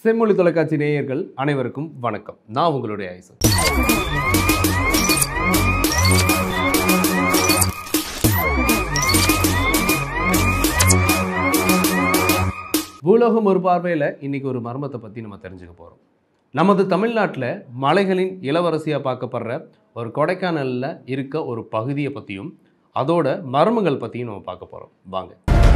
செம்மொழி தொலைக்காட்சி நேயர்கள் அனைவருக்கும் வணக்கம் நான் உங்களுடைய ஐசன் பூலோகம் ஒரு பார்வையில் இன்னைக்கு ஒரு மர்மத்தை பற்றி நம்ம தெரிஞ்சுக்க போகிறோம் நமது தமிழ்நாட்டில் மலைகளின் இளவரசியாக பார்க்கப்படுற ஒரு கொடைக்கானலில் இருக்க ஒரு பகுதியை பற்றியும் அதோட மர்மங்கள் பற்றியும் நம்ம பார்க்க போகிறோம் வாங்க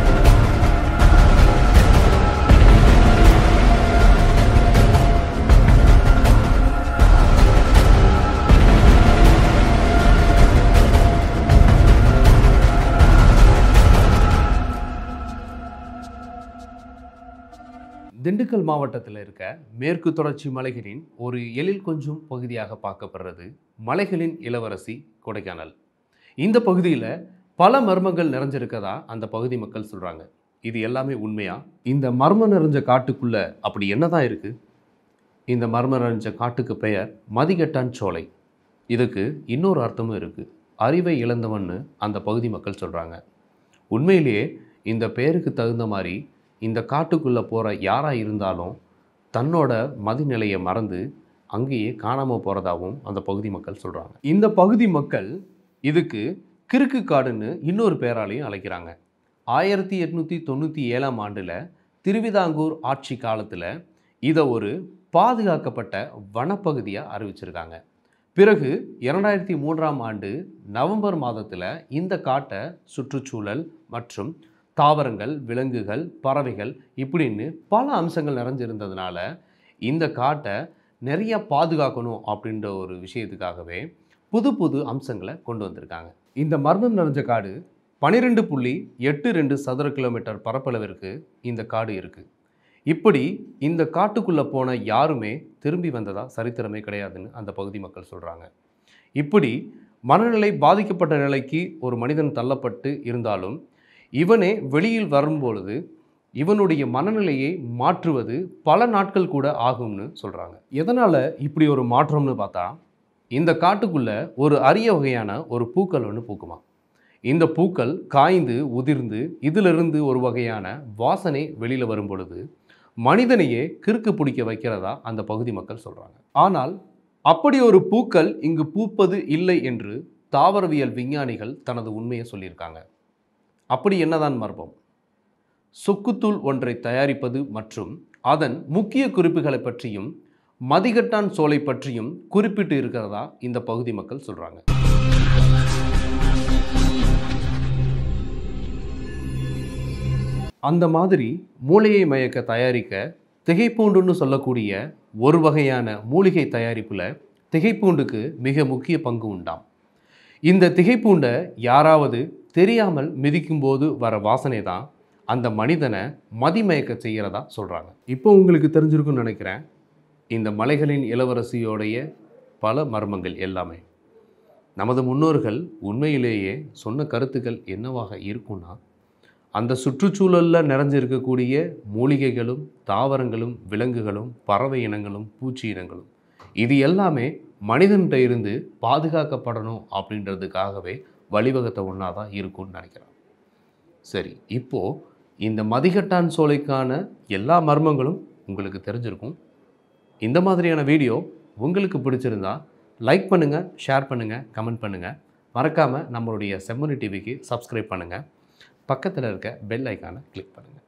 திண்டுக்கல் மாவட்டத்தில் இருக்க மேற்கு தொடர்ச்சி மலைகளின் ஒரு எழில் கொஞ்சம் பகுதியாக பார்க்கப்படுறது மலைகளின் இளவரசி கொடைக்கானல் இந்த பகுதியில் பல மர்மங்கள் நிறைஞ்சிருக்கதா அந்த பகுதி மக்கள் சொல்கிறாங்க இது எல்லாமே உண்மையா இந்த மர்மம் நிறைஞ்ச காட்டுக்குள்ள அப்படி என்னதான் இருக்கு இந்த மர்மம் நிறைஞ்ச காட்டுக்கு பெயர் மதிகட்டான் சோலை இதுக்கு இன்னொரு அர்த்தமும் இருக்கு அறிவை இழந்தவன்னு அந்த பகுதி மக்கள் சொல்கிறாங்க உண்மையிலேயே இந்த பெயருக்கு தகுந்த மாதிரி இந்த காட்டுக்குள்ளே போகிற யாராக இருந்தாலும் தன்னோட மதிநிலையை மறந்து அங்கேயே காணாமல் போகிறதாகவும் அந்த பகுதி மக்கள் சொல்கிறாங்க இந்த பகுதி மக்கள் இதுக்கு கிறுக்கு காடுன்னு இன்னொரு பேராலையும் அழைக்கிறாங்க ஆயிரத்தி எட்நூற்றி தொண்ணூற்றி ஏழாம் ஆண்டில் திருவிதாங்கூர் ஆட்சி காலத்தில் இதை ஒரு பாதுகாக்கப்பட்ட வனப்பகுதியாக அறிவிச்சிருக்காங்க பிறகு இரண்டாயிரத்தி மூன்றாம் ஆண்டு நவம்பர் மாதத்தில் இந்த காட்டை சுற்றுச்சூழல் மற்றும் தாவரங்கள் விலங்குகள் பறவைகள் இப்படின்னு பல அம்சங்கள் நிறைஞ்சிருந்ததுனால இந்த காட்டை நிறைய பாதுகாக்கணும் அப்படின்ற ஒரு விஷயத்துக்காகவே புது புது அம்சங்களை கொண்டு வந்திருக்காங்க இந்த மர்மம் நிறைஞ்ச காடு பனிரெண்டு புள்ளி எட்டு ரெண்டு சதுர கிலோமீட்டர் பரப்பளவிற்கு இந்த காடு இருக்குது இப்படி இந்த காட்டுக்குள்ளே போன யாருமே திரும்பி வந்ததா சரித்திரமே கிடையாதுன்னு அந்த பகுதி மக்கள் சொல்கிறாங்க இப்படி மனநிலை பாதிக்கப்பட்ட நிலைக்கு ஒரு மனிதன் தள்ளப்பட்டு இருந்தாலும் இவனே வெளியில் வரும்பொழுது இவனுடைய மனநிலையை மாற்றுவது பல நாட்கள் கூட ஆகும்னு சொல்கிறாங்க எதனால் இப்படி ஒரு மாற்றம்னு பார்த்தா இந்த காட்டுக்குள்ள ஒரு அரிய வகையான ஒரு பூக்கள் ஒன்று பூக்குமா இந்த பூக்கள் காய்ந்து உதிர்ந்து இதிலிருந்து ஒரு வகையான வாசனை வெளியில் வரும் பொழுது மனிதனையே கிறுக்கு பிடிக்க வைக்கிறதா அந்த பகுதி மக்கள் சொல்கிறாங்க ஆனால் அப்படி ஒரு பூக்கள் இங்கு பூப்பது இல்லை என்று தாவரவியல் விஞ்ஞானிகள் தனது உண்மையை சொல்லியிருக்காங்க அப்படி என்னதான் மர்மம் சொக்குத்தூள் ஒன்றை தயாரிப்பது மற்றும் அதன் முக்கிய குறிப்புகளை பற்றியும் மதிகட்டான் சோலை பற்றியும் குறிப்பிட்டு இருக்கிறதா இந்த பகுதி மக்கள் சொல்கிறாங்க அந்த மாதிரி மூளையை மயக்க தயாரிக்க திகைப்பூண்டுன்னு சொல்லக்கூடிய ஒரு வகையான மூலிகை தயாரிப்பில் திகைப்பூண்டுக்கு மிக முக்கிய பங்கு உண்டாம் இந்த திகைப்பூண்டை யாராவது தெரியாமல் மிதிக்கும்போது வர வாசனை தான் அந்த மனிதனை மதிமயக்க செய்கிறதா சொல்கிறாங்க இப்போ உங்களுக்கு தெரிஞ்சிருக்கும்னு நினைக்கிறேன் இந்த மலைகளின் இளவரசியோடைய பல மர்மங்கள் எல்லாமே நமது முன்னோர்கள் உண்மையிலேயே சொன்ன கருத்துக்கள் என்னவாக இருக்கும்னா அந்த சுற்றுச்சூழலில் நிறைஞ்சிருக்கக்கூடிய மூலிகைகளும் தாவரங்களும் விலங்குகளும் பறவை இனங்களும் பூச்சி இனங்களும் இது எல்லாமே மனிதன்கிட்ட இருந்து பாதுகாக்கப்படணும் அப்படின்றதுக்காகவே வழிவகுத்த ஒன்றா தான் இருக்கும்னு நினைக்கிறேன் சரி இப்போது இந்த மதிகட்டான் சோலைக்கான எல்லா மர்மங்களும் உங்களுக்கு தெரிஞ்சிருக்கும் இந்த மாதிரியான வீடியோ உங்களுக்கு பிடிச்சிருந்தா லைக் பண்ணுங்கள் ஷேர் பண்ணுங்கள் கமெண்ட் பண்ணுங்கள் மறக்காமல் நம்மளுடைய செம்மொழி டிவிக்கு சப்ஸ்கிரைப் பண்ணுங்கள் பக்கத்தில் இருக்க பெல் ஐக்கானை கிளிக் பண்ணுங்கள்